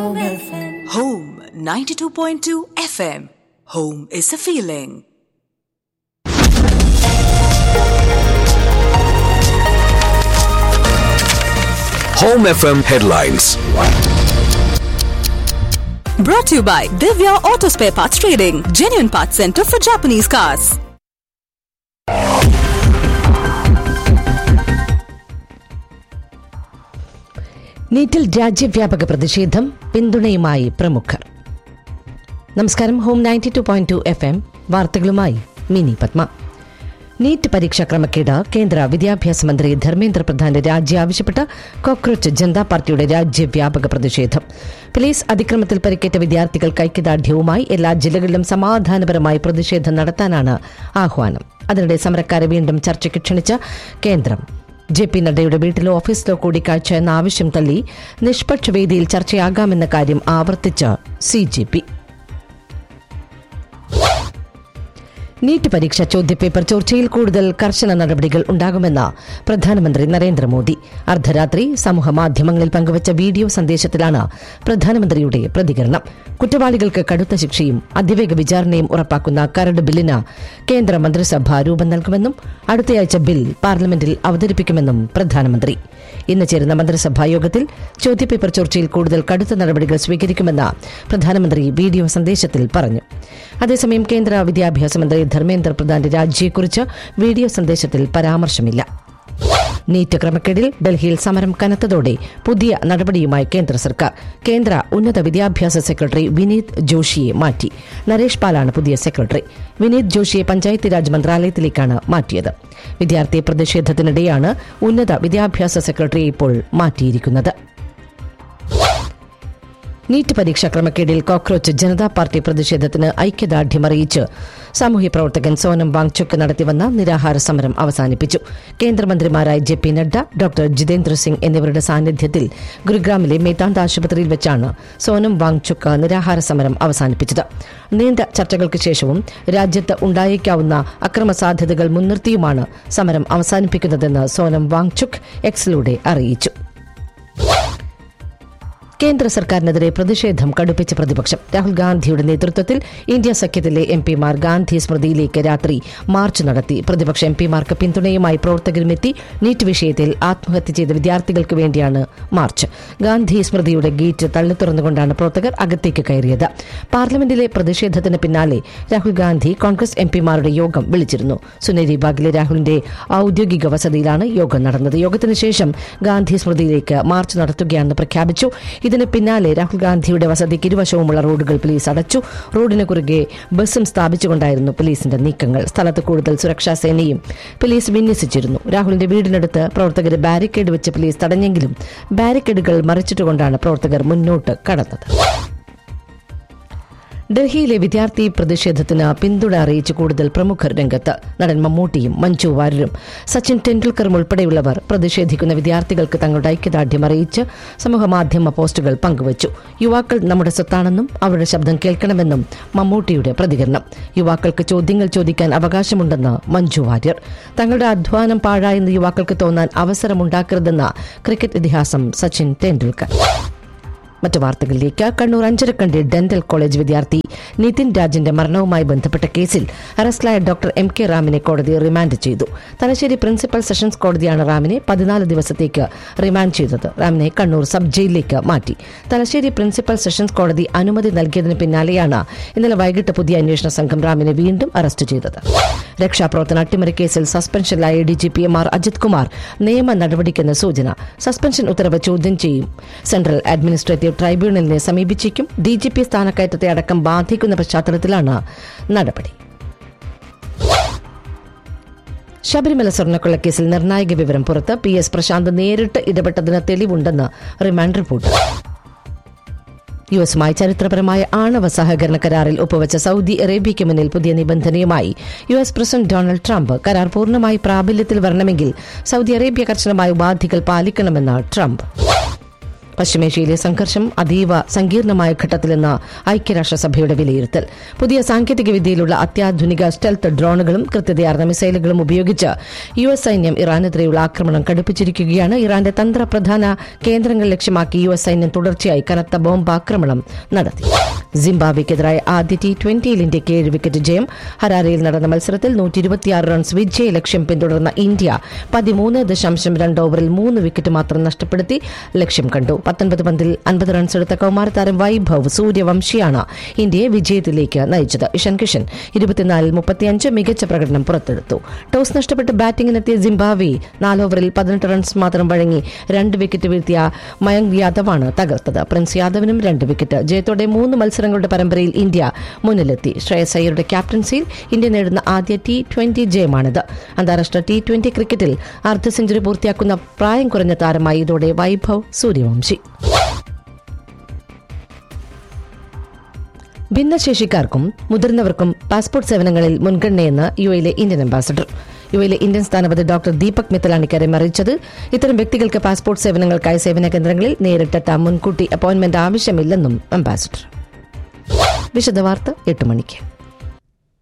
Home FM. Home 92.2 FM. Home is a feeling. Home FM headlines. Brought to you by Divya Auto Spare Parts Trading, genuine parts center for Japanese cars. നീറ്റിൽ രാജ്യവ്യാപക പ്രതിഷേധം പിന്തുണയുമായി പ്രമുഖർ നമസ്കാരം home ninety two point two F M വാർത്തകളുമായി Mini Padma NEET പരീക്ഷാ ക്രമക്കേട് കേന്ദ്ര വിദ്യാഭ്യാസ മന്ത്രി ധർമ്മേന്ദ്ര പ്രധാന്റെ രാജി ആവശ്യപ്പെട്ട് കോക്രോച്ച് ജനതാ പാർട്ടിയുടെ രാജ്യവ്യാപക പ്രതിഷേധം പോലീസ് അതിക്രമത്തിൽ പരിക്കേറ്റ വിദ്യാർത്ഥികൾക്ക് ഐക്യദാർഢ്യവുമായി എല്ലാ ജില്ലകളിലും സമാധാനപരമായി പ്രതിഷേധം നടത്താനാണ് ആഹ്വാനം അതിനിടെ സമരക്കാരെ വീണ്ടും ചർച്ചയ്ക്ക് ക്ഷണിച്ച കേന്ദ്രം ജെ പി നഡ്ഡയുടെ വീട്ടിലോ ഓഫീസിലോ കൂടിക്കാഴ്ച എന്ന ആവശ്യം തള്ളി നിഷ്പക്ഷ വേദിയിൽ ചർച്ചയാകാമെന്ന കാര്യം ആവർത്തിച്ച് സി ജെ പി നീറ്റ് പരീക്ഷ ചോദ്യപേപ്പർ ചോർച്ചയിൽ കൂടുതൽ കർശന നടപടികൾ ഉണ്ടാകുമെന്ന് പ്രധാനമന്ത്രി നരേന്ദ്രമോദി അർദ്ധരാത്രി സമൂഹ മാധ്യമങ്ങളിൽ പങ്കുവച്ച വീഡിയോ സന്ദേശത്തിലാണ് പ്രധാനമന്ത്രിയുടെ പ്രതികരണം കുറ്റവാളികൾക്ക് കടുത്ത ശിക്ഷയും അതിവേഗ വിചാരണയും ഉറപ്പാക്കുന്ന കരട് ബില്ലിന് കേന്ദ്ര മന്ത്രിസഭ രൂപം നൽകുമെന്നും അടുത്തയാഴ്ച ബിൽ പാർലമെന്റിൽ അവതരിപ്പിക്കുമെന്നും പ്രധാനമന്ത്രി ഇന്ന് ചേരുന്ന മന്ത്രിസഭാ യോഗത്തിൽ ചോദ്യപേപ്പർ ചോർച്ചയിൽ കൂടുതൽ കടുത്ത നടപടികൾ സ്വീകരിക്കുമെന്ന് പ്രധാനമന്ത്രി വീഡിയോ സന്ദേശത്തിൽ പറഞ്ഞു അതേസമയം കേന്ദ്ര വിദ്യാഭ്യാസ മന്ത്രി ധർമ്മേന്ദ്ര പ്രധാന്റെ രാജിയെക്കുറിച്ച് വീഡിയോ സന്ദേശത്തിൽ പരാമർശമില്ല നീറ്റ് ക്രമക്കേടിൽ ഡൽഹിയിൽ സമരം കനത്തതോടെ പുതിയ നടപടിയുമായി കേന്ദ്ര സർക്കാർ കേന്ദ്ര ഉന്നത വിദ്യാഭ്യാസ സെക്രട്ടറി വിനീത് ജോഷിയെ മാറ്റി നരേഷ് പാലാണ് പുതിയ സെക്രട്ടറി വിനീത് ജോഷിയെ പഞ്ചായത്ത് രാജ് മന്ത്രാലയത്തിലേക്കാണ് മാറ്റിയത് വിദ്യാർത്ഥി പ്രതിഷേധത്തിനിടെയാണ് ഉന്നത വിദ്യാഭ്യാസ സെക്രട്ടറിയെ ഇപ്പോൾ മാറ്റിയിരിക്കുന്നത് നീറ്റ് പരീക്ഷാ ക്രമക്കേടിൽ കോക്രോച്ച് ജനതാ പാർട്ടി പ്രതിഷേധത്തിന് ഐക്യദാർഢ്യം അറിയിച്ച് സാമൂഹ്യ പ്രവർത്തകൻ സോനം വാങ്ചുക്ക് നടത്തിവന്ന നിരാഹാര സമരം അവസാനിപ്പിച്ചു കേന്ദ്രമന്ത്രിമാരായ J P Nadda doctor Jitendra Singh എന്നിവരുടെ സാന്നിധ്യത്തിൽ ഗുരുഗ്രാമിലെ മേത്താന്ത് ആശുപത്രിയിൽ വെച്ചാണ് സോനം വാങ്ചുക്ക് നിരാഹാര സമരം അവസാനിപ്പിച്ചത് നീണ്ട ചർച്ചകൾക്ക് ശേഷവും രാജ്യത്ത് ഉണ്ടായേക്കാവുന്ന അക്രമ സാധ്യതകൾ മുൻനിർത്തിയുമാണ് സമരം അവസാനിപ്പിക്കുന്നതെന്ന് സോനം വാങ്ചുക്ക് എക്സിലൂടെ അറിയിച്ചു കേന്ദ്ര സർക്കാരിനെതിരെ പ്രതിഷേധം കടുപ്പിച്ച പ്രതിപക്ഷം രാഹുൽ ഗാന്ധിയുടെ നേതൃത്വത്തിൽ ഇന്ത്യ സഖ്യത്തിലെ എം പിമാർ ഗാന്ധി സ്മൃതിയിലേക്ക് രാത്രി മാർച്ച് നടത്തി പ്രതിപക്ഷ എം പിമാർക്ക് പിന്തുണയുമായി പ്രവർത്തകരുമെത്തി നീറ്റ് വിഷയത്തിൽ ആത്മഹത്യ ചെയ്ത വിദ്യാർത്ഥികൾക്ക് വേണ്ടിയാണ് മാർച്ച് ഗാന്ധി സ്മൃതിയുടെ ഗേറ്റ് തള്ളിത്തുറന്നുകൊണ്ടാണ് പ്രവർത്തകർ അകത്തേക്ക് കയറിയത് പാർലമെന്റിലെ പ്രതിഷേധത്തിന് പിന്നാലെ രാഹുൽ ഗാന്ധി കോൺഗ്രസ് എം പിമാരുടെ യോഗം വിളിച്ചിരുന്നു സുനേരി ബാഗിലെ രാഹുലിന്റെ ഔദ്യോഗിക വസതിയിലാണ് യോഗം നടന്നത് യോഗത്തിന് ശേഷം ഗാന്ധി സ്മൃതിയിലേക്ക് മാർച്ച് നടത്തുകയാണെന്ന് പ്രഖ്യാപിച്ചു ഇതിന് പിന്നാലെ രാഹുൽ ഗാന്ധിയുടെ വസതിക്ക് ഇരുവശവുമുള്ള റോഡുകൾ പോലീസ് അടച്ചു റോഡിന് കുറുകെ ബസ്സും സ്ഥാപിച്ചുകൊണ്ടായിരുന്നു പോലീസിന്റെ നീക്കങ്ങൾ സ്ഥലത്ത് കൂടുതൽ സുരക്ഷാ സേനയും പോലീസ് വിന്യസിച്ചിരുന്നു രാഹുലിന്റെ വീടിനടുത്ത് പ്രവർത്തകരെ ബാരിക്കേഡ് വെച്ച് പോലീസ് തടഞ്ഞെങ്കിലും ബാരിക്കേഡുകൾ മറിച്ചിട്ടുകൊണ്ടാണ് പ്രവർത്തകർ മുന്നോട്ട് കടന്നത് ഡൽഹിയിലെ വിദ്യാർത്ഥി പ്രതിഷേധത്തിന് പിന്തുണ അറിയിച്ച് കൂടുതൽ പ്രമുഖർ രംഗത്ത് നടൻ മമ്മൂട്ടിയും മഞ്ജു വാര്യരും സച്ചിൻ ടെണ്ടുൽക്കറും ഉൾപ്പെടെയുള്ളവർ പ്രതിഷേധിക്കുന്ന വിദ്യാർത്ഥികൾക്ക് തങ്ങളുടെ ഐക്യദാർഢ്യം അറിയിച്ച് സമൂഹമാധ്യമ പോസ്റ്റുകൾ പങ്കുവച്ചു യുവാക്കൾ നമ്മുടെ സ്വത്താണെന്നും അവരുടെ ശബ്ദം കേൾക്കണമെന്നും മമ്മൂട്ടിയുടെ പ്രതികരണം യുവാക്കൾക്ക് ചോദ്യങ്ങൾ ചോദിക്കാൻ അവകാശമുണ്ടെന്ന് മഞ്ജു വാര്യർ തങ്ങളുടെ അധ്വാനം പാഴായെന്ന് യുവാക്കൾക്ക് തോന്നാൻ അവസരമുണ്ടാക്കരുതെന്ന ക്രിക്കറ്റ് ഇതിഹാസം സച്ചിൻ ടെണ്ടുൽക്കർ മറ്റു വാർത്തകളിലേക്ക് കണ്ണൂർ അഞ്ചരക്കണ്ടി ഡെന്റൽ കോളേജ് വിദ്യാർത്ഥി നിതിൻ രാജിന്റെ മരണവുമായി ബന്ധപ്പെട്ട കേസിൽ അറസ്റ്റിലായ ഡോക്ടർ എം കെ റാമിനെ കോടതി റിമാൻഡ് ചെയ്തു തലശ്ശേരി പ്രിൻസിപ്പൽ സെഷൻസ് കോടതിയാണ് റാമിനെ പതിനാല് ദിവസത്തേക്ക് റിമാൻഡ് ചെയ്തത് റാമിനെ കണ്ണൂർ സബ് ജയിലിലേക്ക് മാറ്റി തലശ്ശേരി പ്രിൻസിപ്പൽ സെഷൻസ് കോടതി അനുമതി നൽകിയതിന് പിന്നാലെയാണ് ഇന്നലെ വൈകിട്ട് പുതിയ അന്വേഷണ സംഘം റാമിനെ വീണ്ടും അറസ്റ്റ് ചെയ്തത് രക്ഷാപ്രവർത്തന അട്ടിമറി കേസിൽ സസ്പെൻഷനിലായ D G P M R Ajith Kumar നിയമ നടപടിക്കെന്ന് സൂചന സസ്പെൻഷൻ ഉത്തരവ് ചോദ്യം ചെയ്യും സെൻട്രൽ അഡ്മിനിസ്ട്രേറ്റീവ് ട്രൈബ്യൂണലിനെ സമീപിച്ചേക്കും ഡി ജി പി സ്ഥാനക്കയറ്റത്തെ അടക്കം ബാധിക്കുന്ന പശ്ചാത്തലത്തിലാണ് നടപടി ശബരിമല സ്വർണ്ണക്കൊള്ളക്കേസിൽ നിർണായക വിവരം പുറത്ത് പി എസ് പ്രശാന്ത് നേരിട്ട് ഇടപെട്ടതിന് തെളിവുണ്ടെന്ന് റിമാൻഡ് റിപ്പോർട്ട് യു എസുമായി ചരിത്രപരമായ ആണവ സഹകരണ കരാറിൽ ഒപ്പുവച്ച സൗദി അറേബ്യയ്ക്ക് മുന്നിൽ പുതിയ നിബന്ധനയുമായി U S president Donald Trump കരാർ പൂർണ്ണമായി പ്രാബല്യത്തിൽ വരണമെങ്കിൽ സൗദി അറേബ്യ കർശനമായ ഉപാധികൾ പാലിക്കണമെന്ന് ട്രംപ് പശ്ചിമേഷ്യയിലെ സംഘർഷം അതീവ സങ്കീർണമായ ഘട്ടത്തിലെന്ന് ഐക്യരാഷ്ട്രസഭയുടെ വിലയിരുത്തൽ പുതിയ സാങ്കേതിക വിദ്യയിലുള്ള അത്യാധുനിക സ്റ്റെൽത്ത് ഡ്രോണുകളും കൃത്യതയാർന്ന മിസൈലുകളും ഉപയോഗിച്ച് യു എസ് സൈന്യം ഇറാനെതിരെയുള്ള ആക്രമണം കടുപ്പിച്ചിരിക്കുകയാണ് ഇറാന്റെ തന്ത്രപ്രധാന കേന്ദ്രങ്ങൾ ലക്ഷ്യമാക്കി യു എസ് സൈന്യം തുടർച്ചയായി കനത്ത ബോംബാക്രമണം നടത്തി സിംബാബ്വെക്കെതിരായ ആദ്യ ടി ട്വന്റിയിൽ ഇന്ത്യയ്ക്ക് ഏഴ് വിക്കറ്റ് ജയം ഹരാരയിൽ നടന്ന മത്സരത്തിൽ നൂറ്റി ഇരുപത്തിയാറ് റൺസ് വിജയ ലക്ഷ്യം പിന്തുടർന്ന ഇന്ത്യ പതിമൂന്ന് ദശാംശം രണ്ട് ഓവറിൽ മൂന്ന് വിക്കറ്റ് മാത്രം നഷ്ടപ്പെടുത്തി ലക്ഷ്യം കണ്ടു പത്തൊൻപത് പന്തിൽ അൻപത് റൺസ് എടുത്ത കൌമാരതാരം വൈഭവ് സൂര്യവംശിയാണ് ഇന്ത്യയെ വിജയത്തിലേക്ക് നയിച്ചത് ഇഷൻ കിഷൻ ഇരുപത്തിനാലിൽ മുപ്പത്തിയഞ്ച് മികച്ച പ്രകടനം പുറത്തെടുത്തു ടോസ് നഷ്ടപ്പെട്ട് ബാറ്റിംഗിനെത്തിയ സിംബാബ്വെ നാല് ഓവറിൽ പതിനെട്ട് റൺസ് മാത്രം വഴങ്ങി രണ്ട് വിക്കറ്റ് വീഴ്ത്തിയ മയങ്ക് യാദവാണ് തകർത്തത് പ്രിൻസ് യാദവിനും രണ്ട് വിക്കറ്റ് ജയത്തോടെ മൂന്ന് മത്സരങ്ങളുടെ പരമ്പരയിൽ ഇന്ത്യ മുന്നിലെത്തി ശ്രേയസ് അയ്യരുടെ ക്യാപ്റ്റൻസിയിൽ ഇന്ത്യ നേടുന്ന ആദ്യ ടി ട്വന്റി ജയമാണിത് അന്താരാഷ്ട്ര ടി ട്വന്റി ക്രിക്കറ്റിൽ അർദ്ധ സെഞ്ചുറി പൂർത്തിയാക്കുന്ന പ്രായം കുറഞ്ഞ താരമായി ഇതോടെ വൈഭവ് സൂര്യവംശി ഭിന്നശേഷിക്കാർക്കും മുതിർന്നവർക്കും പാസ്പോർട്ട് സേവനങ്ങളിൽ മുൻഗണനയെന്ന് യു എയിലെ ഇന്ത്യൻ അംബാസഡർ യു എയിലെ ഇന്ത്യൻ സ്ഥാനപതി ഡോക്ടർ ദീപക് മിത്തലാണ് ഇക്കാര്യം അറിയിച്ചത് ഇത്തരം വ്യക്തികൾക്ക് പാസ്പോർട്ട് സേവനങ്ങൾക്കായി സേവന കേന്ദ്രങ്ങളിൽ നേരിട്ടെത്താൻ മുൻകൂട്ടി അപ്പോയിന്റ്മെന്റ് ആവശ്യമില്ലെന്നും അംബാസഡർ വിശദവാർത്ത എട്ട് മണിക്ക്